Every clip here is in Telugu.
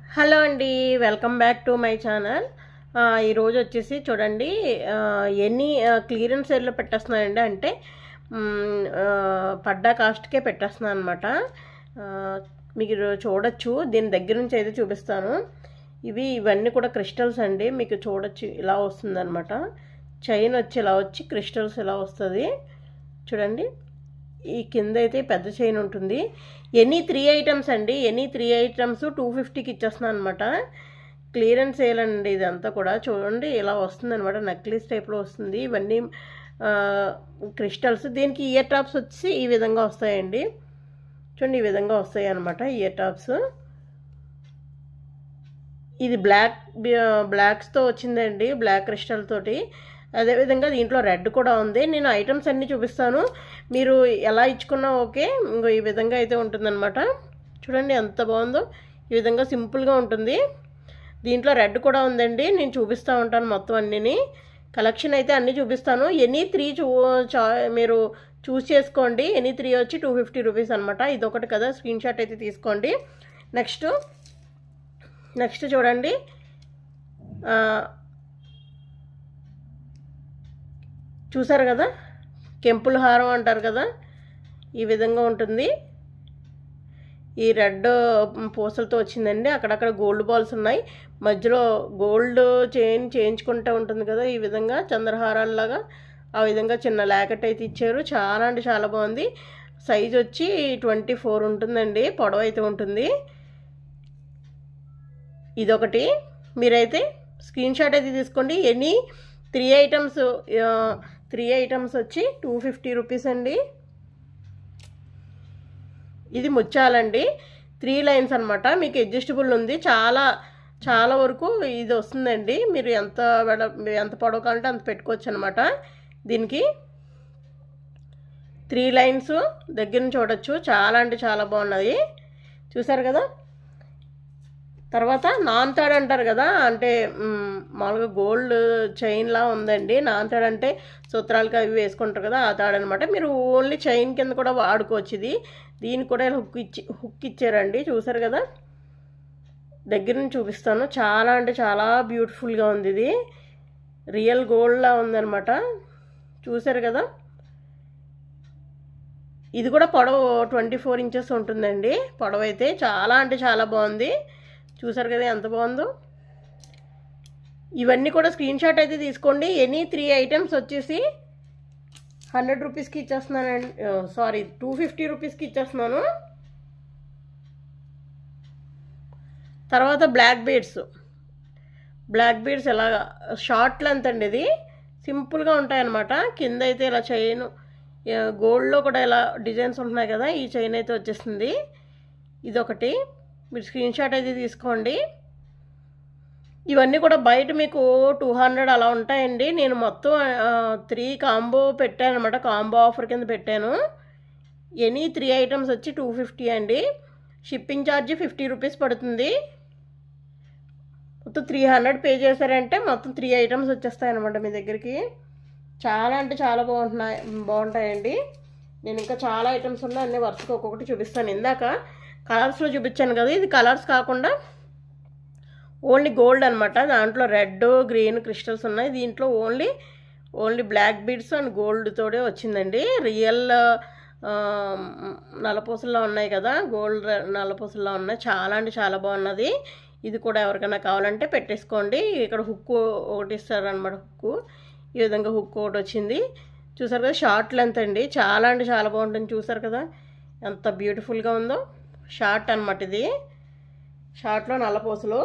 హలో అండి welcome back to my channel ఈరోజు వచ్చేసి చూడండి ఆ, ఎన్ని క్లియరెన్స్ సేల్లో పెట్టేస్తున్నాయండి అంటే మ్, ఆ, పడ్డా కాస్ట్కే పెట్టేస్తున్నాను అనమాట మీరు చూడొచ్చు దీని దగ్గర నుంచి అయితే చూపిస్తాను ఇవి ఇవన్నీ కూడా క్రిస్టల్స్ అండి మీకు చూడొచ్చు ఇలా వస్తుందన్నమాట చైన్ వచ్చి ఇలా వచ్చి క్రిస్టల్స్ ఇలా వస్తుంది చూడండి ఈ కింద అయితే పెద్ద చైన్ ఉంటుంది ఎనీ త్రీ ఐటమ్స్ అండి ఎనీ త్రీ ఐటమ్స్ టూ ఫిఫ్టీకి ఇచ్చేస్తున్నాను అనమాట క్లియరెన్స్ సేల్ అండి ఇదంతా కూడా చూడండి ఇలా వస్తుంది అనమాట నక్లీస్ టైప్లో వస్తుంది ఇవన్నీ క్రిస్టల్స్ దీనికి ఇయర్ టాప్స్ వచ్చి ఈ విధంగా వస్తాయండి చూడండి ఈ విధంగా వస్తాయి అనమాట ఇయర్ టాప్స్ ఇది బ్లాక్ బ్లాక్స్తో వచ్చిందండి బ్లాక్ క్రిస్టల్ తోటి అదేవిధంగా దీంట్లో రెడ్ కూడా ఉంది నేను ఐటమ్స్ అన్నీ చూపిస్తాను మీరు ఎలా ఇచ్చుకున్నా ఓకే ఇంకో ఈ విధంగా అయితే ఉంటుందన్నమాట చూడండి ఎంత బాగుందో ఈ విధంగా సింపుల్గా ఉంటుంది దీంట్లో రెడ్ కూడా ఉందండి నేను చూపిస్తూ ఉంటాను మొత్తం అన్నీని కలెక్షన్ అయితే అన్నీ చూపిస్తాను ఎనీ త్రీ చూ చా మీరు చూస్ చేసుకోండి ఎనీ త్రీ వచ్చి టూ ఫిఫ్టీ రూపీస్ అనమాట ఇదొకటి కదా స్క్రీన్ షాట్ అయితే తీసుకోండి నెక్స్ట్ నెక్స్ట్ చూడండి ఆ, చూసారు కదా కెంపుల్ హారం అంటారు కదా ఈ విధంగా ఉంటుంది ఈ రెడ్ పూసలతో వచ్చిందండి అక్కడక్కడ గోల్డ్ బాల్స్ ఉన్నాయి మధ్యలో గోల్డ్ చైన్ చేయించుకుంటూ ఉంటుంది కదా ఈ విధంగా చంద్రహారాల్లాగా ఆ విధంగా చిన్న లాకెట్ అయితే ఇచ్చారు చాలా అంటే చాలా బాగుంది సైజ్ వచ్చి ట్వంటీ ఫోర్ ఉంటుందండి పొడవు అయితే ఉంటుంది ఇదొకటి మీరైతే స్క్రీన్ షాట్ అయితే తీసుకోండి any three items three items వచ్చి టూ ఫిఫ్టీ రూపీస్ అండి ఇది ముచ్చాలండి త్రీ లైన్స్ అనమాట మీకు అడ్జస్టబుల్ ఉంది చాలా చాలా వరకు ఇది వస్తుందండి మీరు ఎంత వెడ ఎంత పొడవు కావాలంటే అంత పెట్టుకోవచ్చు అనమాట దీనికి త్రీ లైన్స్ దగ్గర నుంచి చూడొచ్చు చాలా అంటే చాలా బాగున్నది చూసారు కదా తర్వాత నాన్ తాడ్ అంటారు కదా అంటే మ్, మామూలుగా గోల్డ్ చైన్లా ఉందండి నాన్ తాడ్ అంటే సూత్రాలకి అవి వేసుకుంటారు కదా ఆ తాడు అనమాట మీరు ఓన్లీ చైన్ కింద కూడా వాడుకోవచ్చు ఇది దీనికి కూడా ఇలా హుక్ ఇచ్చి హుక్ ఇచ్చారండి చూసారు కదా దగ్గర నుంచి చూపిస్తాను చాలా అంటే చాలా బ్యూటిఫుల్గా ఉంది ఇది రియల్ గోల్డ్లా ఉందన్నమాట చూసారు కదా ఇది కూడా పొడవు ట్వంటీ ఫోర్ ఇంచెస్ ఉంటుందండి పొడవు అయితే చాలా అంటే చాలా బాగుంది చూసారు కదా ఎంత బాగుందో ఇవన్నీ కూడా స్క్రీన్ షాట్ అయితే తీసుకోండి ఎనీ త్రీ ఐటమ్స్ వచ్చేసి హండ్రెడ్ రూపీస్కి ఇచ్చేస్తున్నానండి సారీ టూ ఫిఫ్టీ రూపీస్కి ఇచ్చేస్తున్నాను తర్వాత బ్లాక్ బీడ్స్ బ్లాక్ బీడ్స్ ఎలాగా షార్ట్ లెంత్ అండి ఇది సింపుల్గా ఉంటాయన్నమాట కింద అయితే ఇలా చైన్ గోల్డ్లో కూడా ఇలా డిజైన్స్ ఉంటున్నాయి కదా ఈ చైన్ అయితే వచ్చేస్తుంది ఇదొకటి మీరు స్క్రీన్ షాట్ అయితే తీసుకోండి ఇవన్నీ కూడా బయట మీకు టూ హండ్రెడ్ అలా ఉంటాయండి నేను మొత్తం త్రీ కాంబో పెట్టాను అనమాట కాంబో ఆఫర్ కింద పెట్టాను ఎనీ త్రీ ఐటమ్స్ వచ్చి టూ ఫిఫ్టీ అండి షిప్పింగ్ ఛార్జ్ ఫిఫ్టీ రూపీస్ పడుతుంది మొత్తం త్రీ హండ్రెడ్ పే చేశారంటే మొత్తం త్రీ ఐటమ్స్ వచ్చేస్తాయి అనమాట మీ దగ్గరికి చాలా అంటే చాలా బాగుంటున్నాయి బాగుంటాయండి నేను ఇంకా చాలా ఐటమ్స్ ఉన్నాయి అన్నీ వరుసగా ఒక్కొక్కటి చూపిస్తాను ఇందాక కలర్స్లో చూపించాను కదా ఇది కలర్స్ కాకుండా ఓన్లీ గోల్డ్ అనమాట దాంట్లో రెడ్ గ్రీన్ క్రిస్టల్స్ ఉన్నాయి దీంట్లో only only black beads and gold తోడే వచ్చిందండి రియల్ నల్లపూసల్లో ఉన్నాయి కదా గోల్డ్ నల్లపూసల్లో ఉన్నాయి చాలా అంటే చాలా బాగున్నది ఇది కూడా ఎవరికైనా కావాలంటే పెట్టేసుకోండి ఇక్కడ హుక్ ఒకటి ఇస్తారనమాట హుక్ ఈ విధంగా హుక్ ఒకటి వచ్చింది చూసారు కదా షార్ట్ లెంత్ అండి చాలా అంటే చాలా బాగుంటుంది చూసారు కదా ఎంత బ్యూటిఫుల్గా ఉందో షార్ట్ అనమాట ఇది షార్ట్లో నల్లపూసలు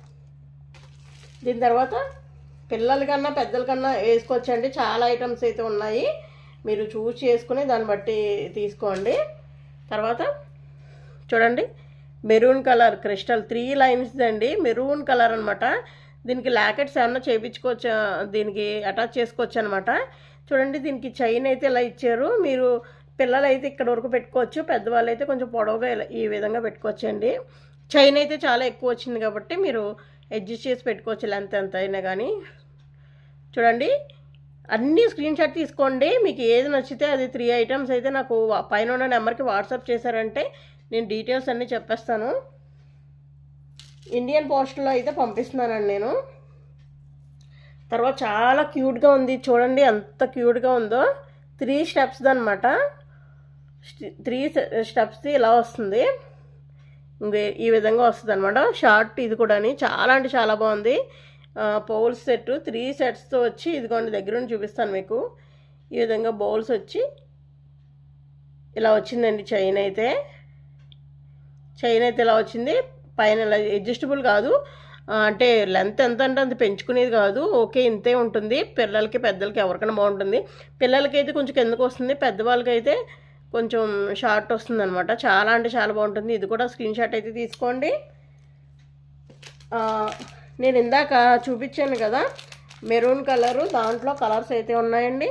దీని తర్వాత పిల్లల కన్నా పెద్దల కన్నా వేసుకోవచ్చండి చాలా ఐటమ్స్ అయితే ఉన్నాయి మీరు చూస్ చేసుకుని దాన్ని బట్టి తీసుకోండి తర్వాత చూడండి maroon colour crystal three lines అండి మెరూన్ కలర్ అనమాట దీనికి లాకెట్స్ ఏమన్నా చేయించుకోవచ్చు దీనికి అటాచ్ చేసుకోవచ్చు అనమాట చూడండి దీనికి చైన్ అయితే ఇలా ఇచ్చారు మీరు పిల్లలు అయితే ఇక్కడ వరకు పెట్టుకోవచ్చు పెద్దవాళ్ళు అయితే కొంచెం పొడవుగా ఇలా ఈ విధంగా పెట్టుకోవచ్చండి చైన్ అయితే చాలా ఎక్కువ వచ్చింది కాబట్టి మీరు అడ్జస్ట్ చేసి పెట్టుకోవచ్చు లెంత్ ఎంత అయినా కానీ చూడండి అన్నీ స్క్రీన్ షాట్ తీసుకోండి మీకు ఏది నచ్చితే అది త్రీ ఐటమ్స్ అయితే నాకు వా- పైన ఉన్న నెంబర్కి వాట్సాప్ చేశారంటే నేను డీటెయిల్స్ అన్నీ చెప్పేస్తాను ఇండియన్ పోస్ట్లో అయితే పంపిస్తున్నానండి నేను తర్వాత చాలా క్యూట్గా ఉంది చూడండి ఎంత క్యూట్గా ఉందో త్రీ స్టెప్స్ అనమాట త్రీ స్టెప్స్ ఇలా వస్తుంది ఇంక ఈ విధంగా వస్తుంది అనమాట షార్ట్ ఇది కూడా చాలా అంటే చాలా బాగుంది పౌల్స్ సెట్ త్రీ సెట్స్తో వచ్చి ఇదిగోండి దగ్గర నుంచి చూపిస్తాను మీకు ఈ విధంగా బౌల్స్ వచ్చి ఇలా వచ్చిందండి చైన్ అయితే చైన్ అయితే ఇలా వచ్చింది పైన ఇలా అడ్జస్టబుల్ కాదు ఆ, అంటే లెంత్ ఎంత అంటే అంత పెంచుకునేది కాదు ఓకే ఇంతే ఉంటుంది పిల్లలకి పెద్దలకి ఎవరికైనా బాగుంటుంది పిల్లలకి అయితే కొంచెం కిందకు వస్తుంది పెద్దవాళ్ళకి అయితే కొంచెం షార్ట్ వస్తుంది అనమాట చాలా అంటే చాలా బాగుంటుంది ఇది కూడా స్క్రీన్ షాట్ అయితే తీసుకోండి ఆ, నేను ఇందాక చూపించాను కదా మెరూన్ కలరు దాంట్లో కలర్స్ అయితే ఉన్నాయండి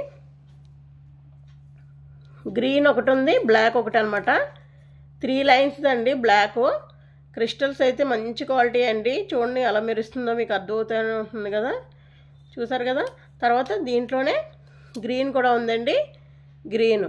గ్రీన్ ఒకటి ఉంది బ్లాక్ ఒకటి అనమాట త్రీ లైన్స్ అండి బ్లాక్ క్రిస్టల్స్ అయితే మంచి క్వాలిటీ అండి చూడండి ఎలా మెరుస్తుందో మీకు అర్థమవుతూనే ఉంటుంది కదా చూసారు కదా తర్వాత దీంట్లోనే గ్రీన్ కూడా ఉందండి గ్రీన్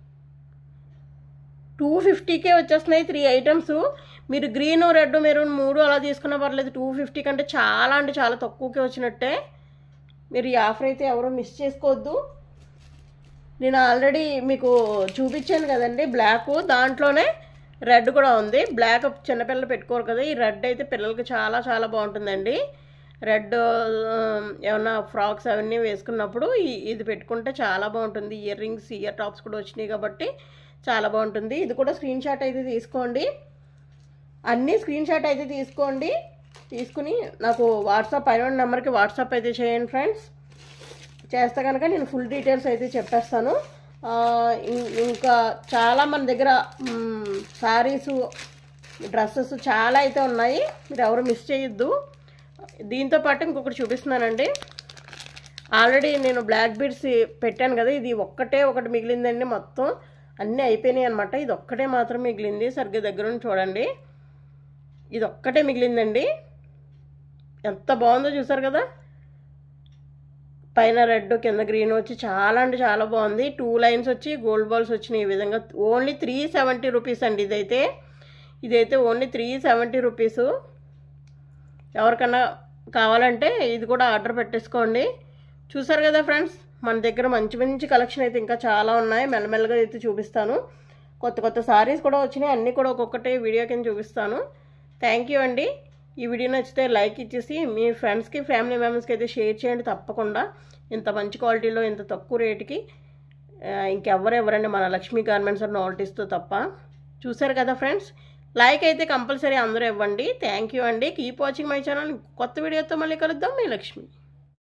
టూ ఫిఫ్టీకే వచ్చేస్తున్నాయి త్రీ ఐటమ్స్ మీరు గ్రీన్ రెడ్ మెరూన్ మూడు అలా తీసుకున్నా పర్లేదు టూ ఫిఫ్టీ కంటే చాలా అంటే చాలా తక్కువకే వచ్చినట్టే మీరు ఈ ఆఫర్ అయితే ఎవరు మిస్ చేసుకోవద్దు నేను ఆల్రెడీ మీకు చూపించాను కదండి బ్లాక్ దాంట్లోనే రెడ్ కూడా ఉంది బ్లాక్ చిన్నపిల్లలు పెట్టుకోరు కదా ఈ రెడ్ అయితే పిల్లలకి చాలా చాలా బాగుంటుందండి రెడ్ ఏమన్నా ఫ్రాక్స్ అవన్నీ వేసుకున్నప్పుడు ఈ- ఇది పెట్టుకుంటే చాలా బాగుంటుంది ఇయర్ రింగ్స్ ఇయర్ టాప్స్ కూడా వచ్చినాయి కాబట్టి చాలా బాగుంటుంది ఇది కూడా స్క్రీన్ షాట్ అయితే తీసుకోండి అన్నీ స్క్రీన్ షాట్ అయితే తీసుకోండి తీసుకుని నాకు వాట్సాప్ పైన నెంబర్కి వాట్సాప్ అయితే చేయండి ఫ్రెండ్స్ చేస్తే కనుక నేను ఫుల్ డీటెయిల్స్ అయితే చెప్పేస్తాను ఆ, ఇం- ఇంకా చాలా మన దగ్గర శారీసు డ్రెస్సెస్ చాలా అయితే ఉన్నాయి మీరు ఎవరు మిస్ చేయొద్దు దీంతో పాటు ఇంకొకటి చూపిస్తున్నానండి ఆల్రెడీ నేను బ్లాక్ బీడ్స్ పెట్టాను కదా ఇది ఒక్కటే ఒకటి మిగిలిందండి మొత్తం అన్నీ అయిపోయినాయి అనమాట ఇది ఒక్కటే మాత్రం మిగిలింది సరిగ్గా దగ్గర నుంచి చూడండి ఇది ఒక్కటే మిగిలిందండి ఎంత బాగుందో చూసారు కదా పైన రెడ్ కింద గ్రీన్ వచ్చి చాలా అంటే చాలా బాగుంది టూ లైన్స్ వచ్చి గోల్డ్ బాల్స్ వచ్చినాయి ఈ విధంగా ఓన్లీ త్రీ సెవెంటీ రూపీస్ అండి ఇదైతే ఇదైతే ఓన్లీ త్రీ సెవెంటీ రూపీసు ఎవరికన్నా కావాలంటే ఇది కూడా ఆర్డర్ పెట్టేసుకోండి చూసారు కదా ఫ్రెండ్స్ మన దగ్గర మంచి మంచి కలెక్షన్ అయితే ఇంకా చాలా ఉన్నాయి మెల్లమెల్లగా అయితే చూపిస్తాను కొత్త కొత్త సారీస్ కూడా వచ్చినాయి అన్నీ కూడా ఒక్కొక్కటి వీడియో కింద చూపిస్తాను థ్యాంక్ యూ అండి ఈ వీడియో నచ్చితే లైక్ ఇచ్చేసి మీ ఫ్రెండ్స్కి ఫ్యామిలీ మెంబర్స్కి అయితే షేర్ చేయండి తప్పకుండా ఇంత మంచి క్వాలిటీలో ఇంత తక్కువ రేటుకి ఆ, ఇంకెవరు ఎవరండి మన లక్ష్మీ గార్మెంట్స్ అండ్ నాల్టీస్తో తప్ప చూసారు కదా ఫ్రెండ్స్ లైక్ అయితే కంపల్సరీ అందరూ ఇవ్వండి థ్యాంక్ యూ అండి కీప్ వాచింగ్ మై ఛానల్ కొత్త వీడియోతో మళ్ళీ కలుద్దాం మీ లక్ష్మి